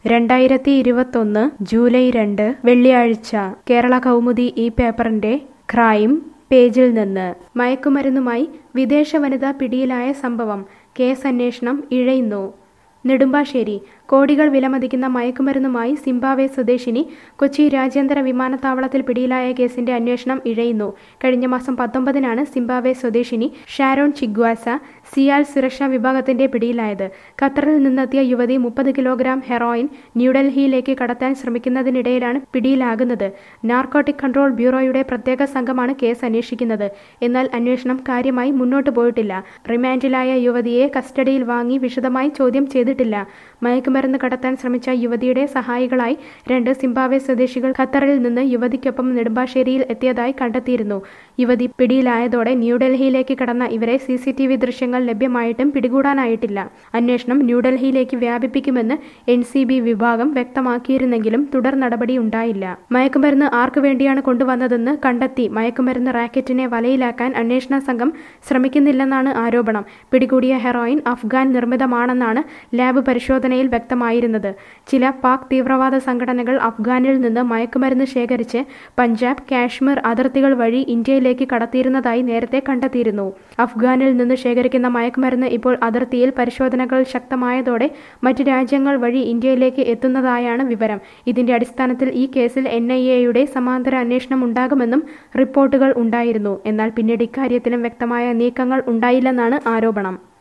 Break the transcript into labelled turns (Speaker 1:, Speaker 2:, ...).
Speaker 1: രണ്ടായിരത്തി ഇരുപത്തൊന്ന് ജൂലൈ രണ്ട് വെള്ളിയാഴ്ച കേരള കൗമുദി ഈ പേപ്പറിന്റെ ക്രൈം പേജിൽ നിന്ന് മയക്കുമരുന്നുമായി വിദേശ വനിത പിടിയിലായ സംഭവം കേസ് അന്വേഷണം ഇഴയുന്നു നെടുമ്പാശ്ശേരി കോടികൾ വിലമതിക്കുന്ന മയക്കുമരുന്നുമായി സിംബാബ്വെ സ്വദേശിനി കൊച്ചി രാജ്യാന്തര വിമാനത്താവളത്തിൽ പിടിയിലായ കേസിന്റെ അന്വേഷണം ഇഴയുന്നു കഴിഞ്ഞ മാസം പത്തൊമ്പതിനാണ് സിംബാബ്വെ സ്വദേശിനി ഷാരോൺ ചിഗ്വാസ സിയാൽ സുരക്ഷാ വിഭാഗത്തിന്റെ പിടിയിലായത് ഖത്തറിൽ നിന്നെത്തിയ യുവതി മുപ്പത് കിലോഗ്രാം ഹെറോയിൻ ന്യൂഡൽഹിയിലേക്ക് കടത്താൻ ശ്രമിക്കുന്നതിനിടയിലാണ് പിടിയിലാകുന്നത് നാർക്കോട്ടിക് കൺട്രോൾ ബ്യൂറോയുടെ പ്രത്യേക സംഘമാണ് കേസ് അന്വേഷിക്കുന്നത് എന്നാൽ അന്വേഷണം കാര്യമായി മുന്നോട്ടു പോയിട്ടില്ല റിമാൻഡിലായ യുവതിയെ കസ്റ്റഡിയിൽ വാങ്ങി വിശദമായി ചോദ്യം ചെയ്തിട്ടില്ല മയക്കുമരുന്ന് കടത്താൻ ശ്രമിച്ച യുവതിയുടെ സഹായികളായി രണ്ട് സിംബാബ്വെ സ്വദേശികൾ ഖത്തറിൽ നിന്ന് യുവതിക്കൊപ്പം നെടുമ്പാശ്ശേരിയിൽ എത്തിയതായി കണ്ടെത്തിയിരുന്നു യുവതി പിടിയിലായതോടെ ന്യൂഡൽഹിയിലേക്ക് കടന്ന ഇവരെ സി സി ടി വി ദൃശ്യങ്ങൾ ലഭ്യമായിട്ടും പിടികൂടാനായിട്ടില്ല അന്വേഷണം ന്യൂഡൽഹിയിലേക്ക് വ്യാപിപ്പിക്കുമെന്ന് എൻ സി ബി വിഭാഗം വ്യക്തമാക്കിയിരുന്നെങ്കിലും തുടർ നടപടി ഉണ്ടായില്ല മയക്കുമരുന്ന് ആർക്കു വേണ്ടിയാണ് കൊണ്ടുവന്നതെന്ന് കണ്ടെത്തി മയക്കുമരുന്ന് റാക്കറ്റിനെ വലയിലാക്കാൻ അന്വേഷണ സംഘം ശ്രമിക്കുന്നില്ലെന്നാണ് ആരോപണം പിടികൂടിയ ഹെറോയിൻ അഫ്ഗാൻ നിർമ്മിതമാണെന്നാണ് ലാബ് പരിശോധനയിൽ വ്യക്തമായിരുന്നത് ചില പാക് തീവ്രവാദ സംഘടനകൾ അഫ്ഗാനിൽ നിന്ന് മയക്കുമരുന്ന് ശേഖരിച്ച് പഞ്ചാബ് കാശ്മീർ അതിർത്തികൾ വഴി ഇന്ത്യയിലേക്ക് കടത്തിയിരുന്നതായി നേരത്തെ കണ്ടെത്തിയിരുന്നു അഫ്ഗാനിൽ നിന്ന് ശേഖരിക്കുന്ന മയക്കുമരുന്ന് ഇപ്പോൾ അതിർത്തിയിൽ പരിശോധനകൾ ശക്തമായതോടെ മറ്റ് രാജ്യങ്ങൾ വഴി ഇന്ത്യയിലേക്ക് എത്തുന്നതായാണ് വിവരം ഇതിന്റെ അടിസ്ഥാനത്തിൽ ഈ കേസിൽ എൻ ഐ എയുടെ സമാന്തര അന്വേഷണം ഉണ്ടാകുമെന്നും റിപ്പോർട്ടുകൾ ഉണ്ടായിരുന്നു എന്നാൽ പിന്നീട് ഇക്കാര്യത്തിലും വ്യക്തമായ നീക്കങ്ങൾ ഉണ്ടായില്ലെന്നാണ് ആരോപണം